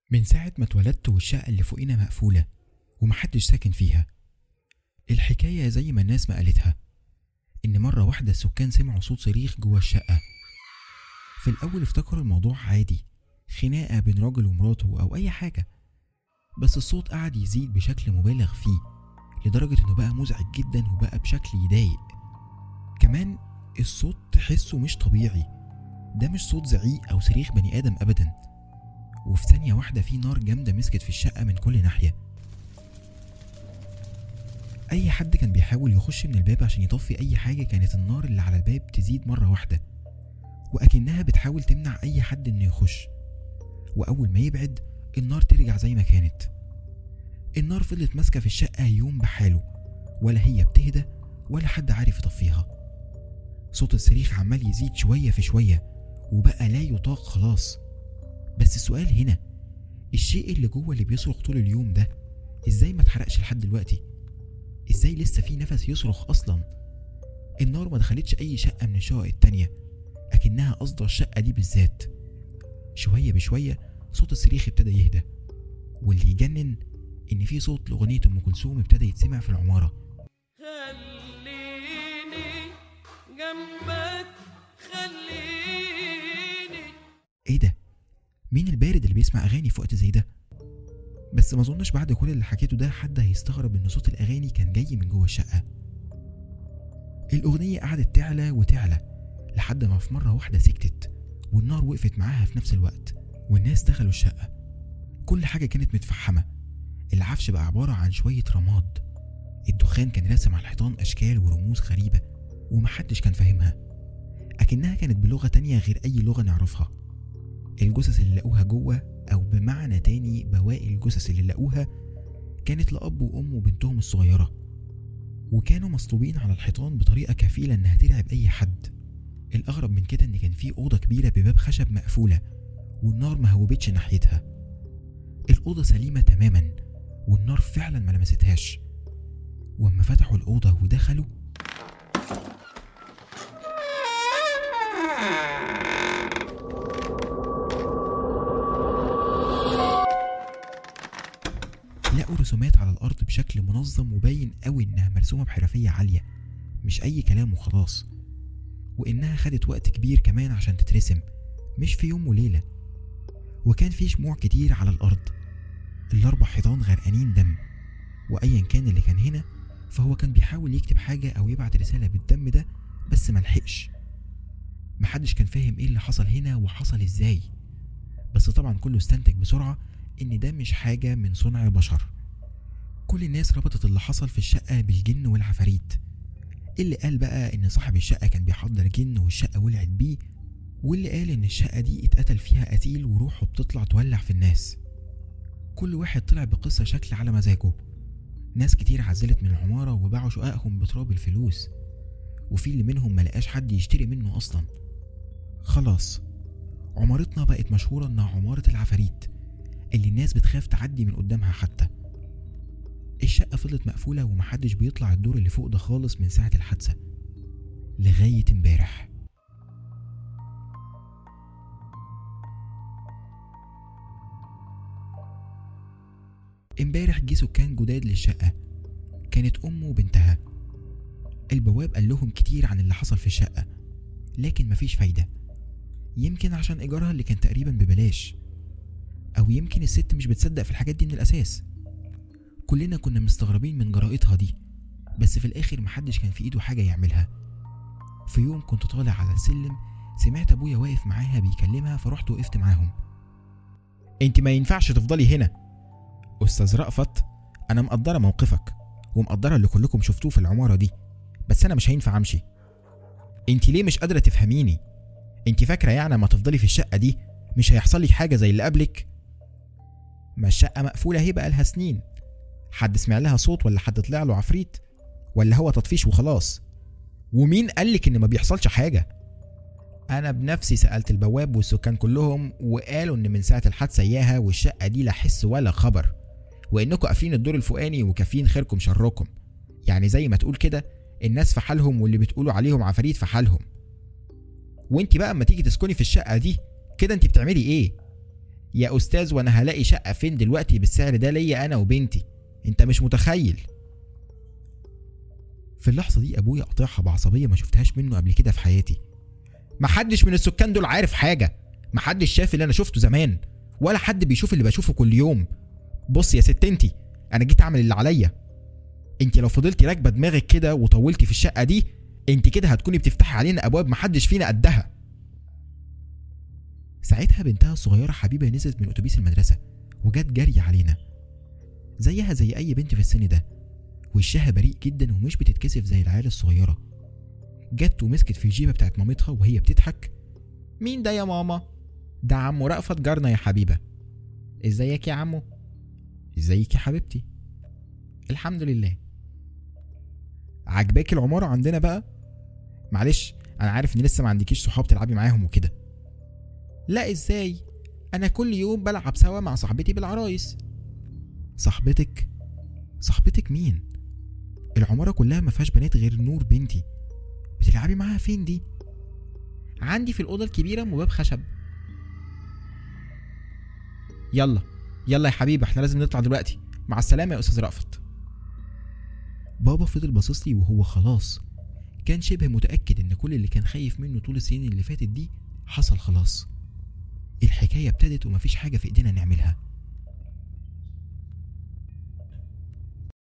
من ساعة ما اتولدت والشقة اللي فوقينا مقفولة ومحدش ساكن فيها الحكاية زي ما الناس ما قالتها إن مرة واحدة السكان سمعوا صوت صريخ جوه الشقة في الأول افتكروا الموضوع عادي خناقة بين راجل ومراته أو أي حاجة بس الصوت قعد يزيد بشكل مبالغ فيه لدرجة إنه بقى مزعج جدا وبقى بشكل يضايق كمان الصوت تحسه مش طبيعي ده مش صوت زعيق أو صريخ بني آدم أبدا وفي ثانية واحدة في نار جامدة مسكت في الشقة من كل ناحية أي حد كان بيحاول يخش من الباب عشان يطفي أي حاجة كانت النار اللي على الباب تزيد مرة واحدة وأكنها بتحاول تمنع أي حد إنه يخش وأول ما يبعد النار ترجع زي ما كانت النار فضلت ماسكة في الشقة يوم بحاله ولا هي بتهدى ولا حد عارف يطفيها صوت الصريخ عمال يزيد شوية في شوية وبقى لا يطاق خلاص بس السؤال هنا الشيء اللي جوه اللي بيصرخ طول اليوم ده ازاي ما اتحرقش لحد دلوقتي ازاي لسه في نفس يصرخ اصلا النار ما دخلتش اي شقه من الشقق التانية اكنها قصده الشقه دي بالذات شويه بشويه صوت الصريخ ابتدى يهدى واللي يجنن ان في صوت لاغنيه ام كلثوم ابتدى يتسمع في العماره خليني جنبك خليني ايه ده مين البارد اللي بيسمع اغاني في وقت زي ده بس ما اظنش بعد كل اللي حكيته ده حد هيستغرب ان صوت الاغاني كان جاي من جوه الشقه الاغنيه قعدت تعلى وتعلى لحد ما في مره واحده سكتت والنار وقفت معاها في نفس الوقت والناس دخلوا الشقه كل حاجه كانت متفحمه العفش بقى عباره عن شويه رماد الدخان كان راسم على الحيطان اشكال ورموز غريبه ومحدش كان فاهمها اكنها كانت بلغه تانية غير اي لغه نعرفها الجثث اللي لقوها جوه او بمعنى تاني بواقي الجثث اللي لقوها كانت لأب وأم وبنتهم الصغيرة وكانوا مصلوبين على الحيطان بطريقة كفيلة إنها ترعب أي حد الأغرب من كده إن كان في أوضة كبيرة بباب خشب مقفولة والنار ما هوبتش ناحيتها الأوضة سليمة تماما والنار فعلا ما لمستهاش واما فتحوا الأوضة ودخلوا لقوا رسومات على الأرض بشكل منظم وباين قوي إنها مرسومة بحرفية عالية مش أي كلام وخلاص وإنها خدت وقت كبير كمان عشان تترسم مش في يوم وليلة وكان في شموع كتير على الأرض الأربع حيطان غرقانين دم وأيا كان اللي كان هنا فهو كان بيحاول يكتب حاجة أو يبعت رسالة بالدم ده بس ملحقش محدش كان فاهم ايه اللي حصل هنا وحصل ازاي بس طبعا كله استنتج بسرعة ان ده مش حاجة من صنع بشر كل الناس ربطت اللي حصل في الشقة بالجن والعفاريت اللي قال بقى ان صاحب الشقة كان بيحضر جن والشقة ولعت بيه واللي قال ان الشقة دي اتقتل فيها قتيل وروحه بتطلع تولع في الناس كل واحد طلع بقصة شكل على مزاجه ناس كتير عزلت من العمارة وباعوا شققهم بتراب الفلوس وفي اللي منهم ملقاش حد يشتري منه أصلا خلاص عمارتنا بقت مشهورة إنها عمارة العفاريت اللي الناس بتخاف تعدي من قدامها حتى الشقة فضلت مقفولة ومحدش بيطلع الدور اللي فوق ده خالص من ساعة الحادثة لغاية امبارح امبارح جه سكان جداد للشقة كانت أمه وبنتها البواب قال لهم كتير عن اللي حصل في الشقة لكن مفيش فايدة يمكن عشان إيجارها اللي كان تقريبا ببلاش أو يمكن الست مش بتصدق في الحاجات دي من الأساس كلنا كنا مستغربين من جرائتها دي بس في الآخر محدش كان في إيده حاجة يعملها في يوم كنت طالع على السلم سمعت أبويا واقف معاها بيكلمها فرحت وقفت معاهم انت ما ينفعش تفضلي هنا أستاذ رأفت أنا مقدرة موقفك ومقدرة اللي كلكم شفتوه في العمارة دي بس أنا مش هينفع أمشي انت ليه مش قادرة تفهميني انت فاكرة يعني ما تفضلي في الشقة دي مش هيحصل لك حاجة زي اللي قبلك ما الشقة مقفولة هي بقالها سنين حد سمع لها صوت ولا حد طلع له عفريت ولا هو تطفيش وخلاص ومين قالك ان ما بيحصلش حاجة انا بنفسي سألت البواب والسكان كلهم وقالوا ان من ساعة الحادثة اياها والشقة دي لا حس ولا خبر وانكم قافلين الدور الفوقاني وكافيين خيركم شركم يعني زي ما تقول كده الناس في حالهم واللي بتقولوا عليهم عفاريت في حالهم وانت بقى اما تيجي تسكني في الشقة دي كده انت بتعملي ايه يا استاذ وانا هلاقي شقه فين دلوقتي بالسعر ده ليا انا وبنتي انت مش متخيل في اللحظه دي ابويا قاطعها بعصبيه ما شفتهاش منه قبل كده في حياتي محدش من السكان دول عارف حاجه محدش شاف اللي انا شفته زمان ولا حد بيشوف اللي بشوفه كل يوم بص يا ست انتي انا جيت اعمل اللي عليا انت لو فضلتي راكبه دماغك كده وطولتي في الشقه دي انت كده هتكوني بتفتحي علينا ابواب محدش فينا قدها ساعتها بنتها الصغيره حبيبه نزلت من اتوبيس المدرسه وجت جري علينا زيها زي اي بنت في السن ده وشها بريء جدا ومش بتتكسف زي العيال الصغيره جت ومسكت في الجيبه بتاعت مامتها وهي بتضحك مين ده يا ماما ده عمو رأفت جارنا يا حبيبه ازيك يا عمو ازيك يا حبيبتي الحمد لله عجباك العمارة عندنا بقى معلش انا عارف ان لسه ما عندكيش صحاب تلعبي معاهم وكده لا ازاي انا كل يوم بلعب سوا مع صاحبتي بالعرايس صاحبتك صاحبتك مين العمارة كلها ما فيهاش بنات غير نور بنتي بتلعبي معاها فين دي عندي في الأوضة الكبيرة مباب خشب يلا يلا يا حبيبي احنا لازم نطلع دلوقتي مع السلامة يا أستاذ رأفت بابا فضل باصص لي وهو خلاص كان شبه متأكد إن كل اللي كان خايف منه طول السنين اللي فاتت دي حصل خلاص الحكاية ابتدت ومفيش حاجة في إيدينا نعملها